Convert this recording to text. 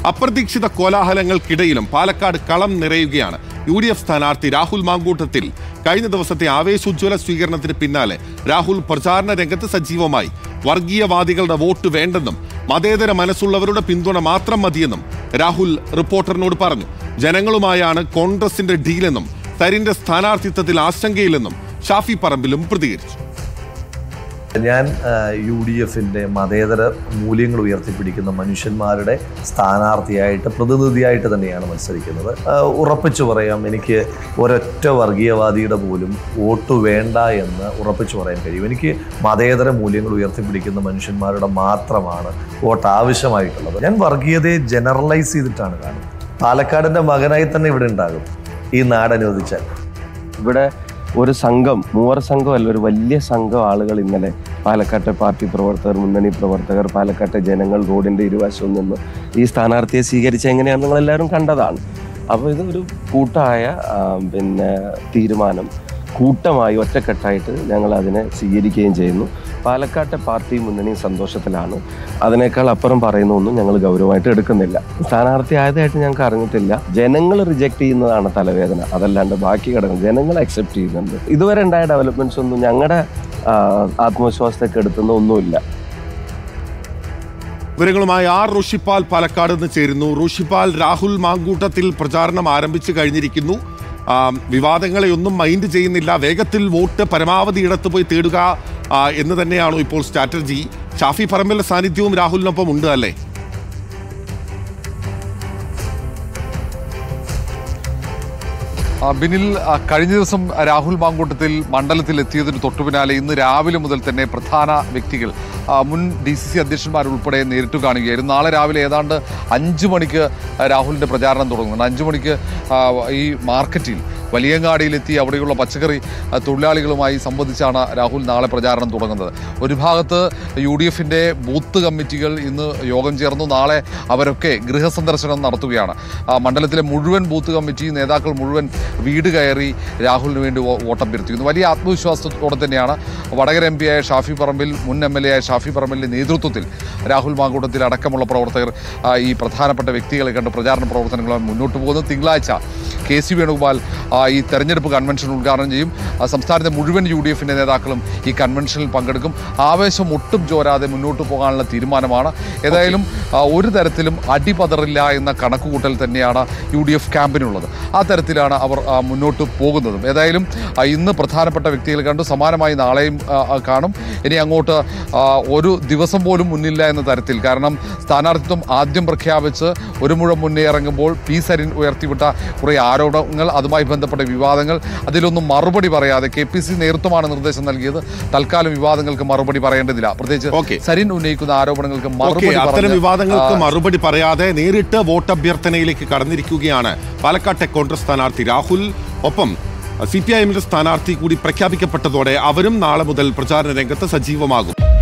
അപ്രതീക്ഷിത കോലാഹലങ്ങൾക്കിടയിലും പാലക്കാട് കളം നിറയുകയാണ് U D F സ്ഥാനാർത്ഥി രാഹുൽ മാങ്കൂട്ടത്തിൽ കഴിഞ്ഞ ദിവസത്തെ ആവേശോജ്വല സ്വീകരണത്തിന് പിന്നാലെ രാഹുൽ പ്രചാരണ രംഗത്ത് സജീവമായി വർഗീയവാദികളുടെ വോട്ട് വേണ്ടെന്നും മതേതര മനസ്സുള്ളവരുടെ പിന്തുണ മാത്രം മതിയെന്നും രാഹുൽ റിപ്പോർട്ടറിനോട് പറഞ്ഞു ജനങ്ങളുമായാണ് കോൺഗ്രസിന്റെ ഡീലെന്നും തരിന്റെ സ്ഥാനാർത്ഥിത്വത്തിൽ ആശങ്കയില്ലെന്നും ഷാഫി പറമ്പിലും പ്രതികരിച്ചു ഞാൻ യു ഡി എഫിൻ്റെ മതേതര മൂല്യങ്ങൾ ഉയർത്തിപ്പിടിക്കുന്ന മനുഷ്യന്മാരുടെ സ്ഥാനാർത്ഥിയായിട്ട് പ്രതിനിധിയായിട്ട് തന്നെയാണ് മത്സരിക്കുന്നത് ആ, ഉറപ്പിച്ചു പറയാം എനിക്ക് ഒരൊറ്റ വർഗീയവാദിയുടെ പോലും വോട്ട് വേണ്ട എന്ന് ഉറപ്പിച്ചു പറയാൻ കഴിയും എനിക്ക് മതേതര മൂല്യങ്ങൾ ഉയർത്തിപ്പിടിക്കുന്ന മനുഷ്യന്മാരുടെ മാത്രമാണ് വോട്ട് ആവശ്യമായിട്ടുള്ളത് ഞാൻ വർഗീയതയെ ജനറലൈസ് ചെയ്തിട്ടാണ് കാണുന്നത് പാലക്കാടിൻ്റെ മകനായി തന്നെ ഇവിടെ ഉണ്ടാകും ഈ നാട് അനുവദിച്ചാൽ ഇവിടെ ഒരു സംഘം മൂവർ സംഘമല്ല ഒരു വലിയ സംഘം ആളുകൾ ഇന്നലെ പാലക്കാട്ടെ പാർട്ടി പ്രവർത്തകർ മുന്നണി പ്രവർത്തകർ പാലക്കാട്ടെ ജനങ്ങൾ റോഡിന്റെ ഇരുവശവും നിന്ന് ഈ സ്ഥാനാർത്ഥിയെ സ്വീകരിച്ച എങ്ങനെയാണ് നിങ്ങൾ എല്ലാവരും കണ്ടതാണ് അപ്പോൾ ഇതൊരു കൂട്ടായ ആ, പിന്നെ തീരുമാനം കൂട്ടമായി ഒറ്റക്കെട്ടായിട്ട് ഞങ്ങൾ അതിനെ സ്വീകരിക്കുകയും ചെയ്യുന്നു പാലക്കാട്ടെ പാർട്ടി മുന്നണി സന്തോഷത്തിലാണ് അതിനേക്കാൾ അപ്പുറം പറയുന്നൊന്നും ഞങ്ങൾ ഗൗരവമായിട്ട് എടുക്കുന്നില്ല സ്ഥാനാർത്ഥി ആയതായിട്ട് ഞങ്ങൾക്ക് അറിഞ്ഞിട്ടില്ല ജനങ്ങൾ റിജക്ട് ചെയ്യുന്നതാണ് തലവേദന അതല്ലാണ്ട് ബാക്കി ഘടകം ജനങ്ങൾ അക്സെപ്റ്റ് ചെയ്യുന്നുണ്ട് ഇതുവരെ ഉണ്ടായ ഡെവലപ്മെന്റ്സ് ഒന്നും ഞങ്ങളുടെ ആത്മവിശ്വാസത്തെ കെടുത്തുന്ന ഒന്നുമില്ല വിവരങ്ങളുമായി ആർ ഋഷിപാൽ പാലക്കാട് നിന്ന് ചേരുന്നു ഋഷിപാൽ രാഹുൽ മാങ്കൂട്ടത്തിൽ പ്രചാരണം ആരംഭിച്ചു കഴിഞ്ഞിരിക്കുന്നു ആ, വിവാദങ്ങളെ ഒന്നും മൈൻഡ് ചെയ്യുന്നില്ല വേഗത്തിൽ വോട്ട് പരമാവധി ഇടത്ത് പോയി തേടുക ആ, എന്ന് തന്നെയാണോ ഇപ്പോൾ സ്ട്രാറ്റജി ഷാഫി പറമ്പിലെ സാന്നിധ്യവും രാഹുലിനൊപ്പം ഉണ്ട് അല്ലേ ആ, ബിനിൽ ആ, കഴിഞ്ഞ ദിവസം രാഹുൽ മാങ്കൂട്ടത്തിൽ മണ്ഡലത്തിൽ എത്തിയതിന് തൊട്ടു പിന്നാലെ ഇന്ന് രാവിലെ മുതൽ തന്നെ പ്രധാന വ്യക്തികൾ ആ, മുൻ ഡി സി സി അധ്യക്ഷന്മാരുൾപ്പെടെ നേരിട്ട് കാണുകയായിരുന്നു നാളെ രാവിലെ ഏതാണ്ട് അഞ്ച് മണിക്ക് രാഹുലിന്റെ പ്രചാരണം തുടങ്ങുന്നുണ്ട് അഞ്ച് മണിക്ക് ആ, ഈ മാർക്കറ്റിൽ വലിയങ്ങാടിയിലെത്തി അവിടെയുള്ള പച്ചക്കറി ആ, തൊഴിലാളികളുമായി സംബന്ധിച്ചാണ് രാഹുൽ നാളെ പ്രചാരണം തുടങ്ങുന്നത് ഒരു ഭാഗത്ത് യു ഡി എഫിൻ്റെ ബൂത്ത് കമ്മിറ്റികൾ ഇന്ന് യോഗം ചേർന്നു നാളെ അവരൊക്കെ ഗൃഹസന്ദർശനം നടത്തുകയാണ് ആ, മണ്ഡലത്തിലെ മുഴുവൻ ബൂത്ത് കമ്മിറ്റി നേതാക്കൾ മുഴുവൻ വീട് കയറി രാഹുലിന് വേണ്ടി വോ- വോട്ടഭ്യർത്ഥിക്കുന്നു വലിയ ആത്മവിശ്വാസത്തോടെ തന്നെയാണ് വടകര എം പിയായ ഷാഫി പറമ്പിൽ മുൻ എം എൽ എ ആയ ഷാഫി പറമ്പിലിന്റെ നേതൃത്വത്തിൽ രാഹുൽ മാങ്കൂട്ടത്തിൽ അടക്കമുള്ള പ്രവർത്തകർ ആ, ഈ പ്രധാനപ്പെട്ട വ്യക്തികളെ കണ്ട് പ്രചാരണ പ്രവർത്തനങ്ങളുമായി മുന്നോട്ട് പോകുന്നു തിങ്കളാഴ്ച കെ സി വേണുഗോപാൽ ആ, ഈ തെരഞ്ഞെടുപ്പ് കൺവെൻഷൻ ഉദ്ഘാടനം ചെയ്യും ആ, സംസ്ഥാനത്തെ മുഴുവൻ യു ഡി എഫിന്റെ നേതാക്കളും ഈ കൺവെൻഷനിൽ പങ്കെടുക്കും ആവേശം ഒട്ടും ചോരാതെ മുന്നോട്ട് പോകാനുള്ള തീരുമാനമാണ് ഏതായാലും ആ, ഒരു തരത്തിലും അടിപതറില്ല എന്ന കണക്കുകൂട്ടൽ തന്നെയാണ് യു ഡി എഫ് ക്യാമ്പിനുള്ളത് ആ തരത്തിലാണ് അവർ ആ, മുന്നോട്ട് പോകുന്നതും ഏതായാലും ആ, ഇന്ന് പ്രധാനപ്പെട്ട വ്യക്തികൾ കണ്ടു സമാനമായി നാളെയും ആ, ആ, കാണും ഇനി അങ്ങോട്ട് ആ, ഒരു ദിവസം പോലും മുന്നില്ല എന്ന തരത്തിൽ കാരണം സ്ഥാനാർത്ഥിത്വം ആദ്യം പ്രഖ്യാപിച്ച് ഒരു മുഴം മുന്നേ ഇറങ്ങുമ്പോൾ പി സരിൻ ഉയർത്തിവിട്ട കുറേ ആരോപണങ്ങൾ അതുമായി ബന്ധപ്പെട്ട വിവാദങ്ങൾ അതിലൊന്നും മറുപടി പറയാതെ കെ പി സി നേതൃത്വമാണ് നിർദ്ദേശം നൽകിയത് തൽക്കാലം വിവാദങ്ങൾക്ക് മറുപടി പറയേണ്ടതില്ല Okay. പ്രത്യേകിച്ച് സരിൻ ഉന്നയിക്കുന്ന ആരോപണങ്ങൾക്ക് ഓക്കെ മറുപടി അത്തരം പറഞ്ഞ്, വിവാദങ്ങൾക്ക് ആ, മറുപടി പറയാതെ നേരിട്ട് വോട്ട് അഭ്യർത്ഥനയിലേക്ക് കടന്നിരിക്കുകയാണ് പാലക്കാട്ടെ കോൺഗ്രസ് സ്ഥാനാർത്ഥി രാഹുൽ ഒപ്പം സി പി ഐ എമ്മിന്റെ സ്ഥാനാർത്ഥി കൂടി പ്രഖ്യാപിക്കപ്പെട്ടതോടെ അവരും നാളെ മുതൽ പ്രചാരണ രംഗത്ത് സജീവമാകും